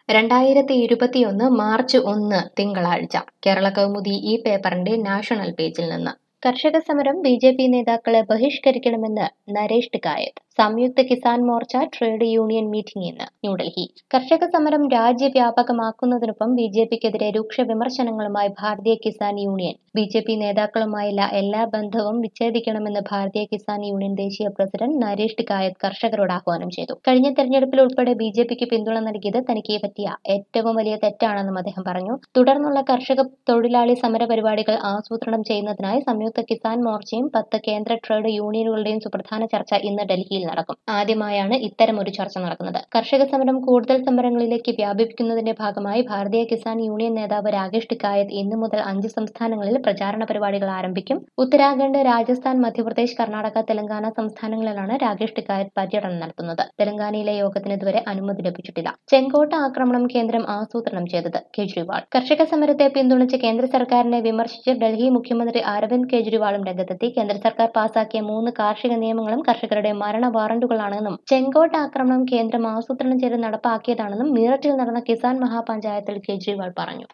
രണ്ടായിരത്തി ഇരുപത്തിയൊന്ന് മാർച്ച് ഒന്ന് തിങ്കളാഴ്ച കേരള കൗമുദി ഈ പേപ്പറിന്റെ നാഷണൽ പേജിൽ നിന്ന് കർഷക സമരം ബി ജെ പി നേതാക്കളെ ബഹിഷ്കരിക്കണമെന്ന് Naresh Tikait Samyukt Kisan Morcha trade union meeting ഇന്ന് ന്യൂഡൽഹി കർഷക സമരം രാജ്യവ്യാപകമാക്കുന്നതിനൊപ്പം ബി ജെ പിക്കെതിരെ രൂക്ഷ വിമർശനങ്ങളുമായി Bharatiya Kisan union B J P നേതാക്കളുമായുള്ള എല്ലാ ബന്ധവും വിച്ഛേദിക്കണമെന്ന് ഭാരതീയ കിസാൻ യൂണിയൻ ദേശീയ പ്രസിഡന്റ് നരേഷ് ടിക്കായത്ത് കർഷകരോട് ആഹ്വാനം ചെയ്തു കഴിഞ്ഞ തെരഞ്ഞെടുപ്പിൽ ഉൾപ്പെടെ ബി ജെ പിക്ക് പിന്തുണ നൽകിയത് തനിക്ക് പറ്റിയ ഏറ്റവും വലിയ തെറ്റാണെന്നും അദ്ദേഹം പറഞ്ഞു തുടർന്നുള്ള കർഷക തൊഴിലാളി സമര പരിപാടികൾ ആസൂത്രണം ചെയ്യുന്നതിനായി സംയുക്ത കിസാൻ മോർച്ചയും പത്ത് കേന്ദ്ര ട്രേഡ് യൂണിയനുകളുടെയും സുപ്രധാന ചർച്ച ഇന്ന് ഡൽഹിയിൽ നടക്കും ആദ്യമായാണ് ഇത്തരമൊരു ചർച്ച നടക്കുന്നത് കർഷക സമരം കൂടുതൽ സമരങ്ങളിലേക്ക് വ്യാപിപ്പിക്കുന്നതിന്റെ ഭാഗമായി ഭാരതീയ കിസാൻ യൂണിയൻ നേതാവ് രാകേഷ് ടിക്കായത്ത് ഇന്നു മുതൽ അഞ്ച് സംസ്ഥാനങ്ങളിൽ പ്രചാരണ പരിപാടികൾ ആരംഭിക്കും ഉത്തരാഖണ്ഡ് രാജസ്ഥാൻ മധ്യപ്രദേശ് കർണാടക തെലങ്കാന സംസ്ഥാനങ്ങളിലാണ് രാകേഷ് ടിക്കായത്ത് പര്യടനം നടത്തുന്നത് തെലങ്കാനയിലെ യോഗത്തിന് ഇതുവരെ അനുമതി ലഭിച്ചിട്ടില്ല ചെങ്കോട്ട ആക്രമണം കേന്ദ്രം ആസൂത്രണം ചെയ്തത് കെജ്രിവാൾ കർഷക സമരത്തെ പിന്തുണച്ച് കേന്ദ്ര സർക്കാരിനെ വിമർശിച്ച് ഡൽഹി മുഖ്യമന്ത്രി അരവിന്ദ് കെജ്രിവാളും രംഗത്തെത്തി കേന്ദ്ര സർക്കാർ പാസാക്കിയ മൂന്ന് കാർഷിക നിയമങ്ങളും കർഷകരുടെ മരണ വാറന്റുകളാണെന്നും ചെങ്കോട്ട ആക്രമണം കേന്ദ്രം ആസൂത്രണം ചെയ്ത് നടപ്പാക്കിയതാണെന്നും മീററ്റിൽ നടന്ന കിസാൻ മഹാപഞ്ചായത്തിൽ കെജ്രിവാൾ പറഞ്ഞു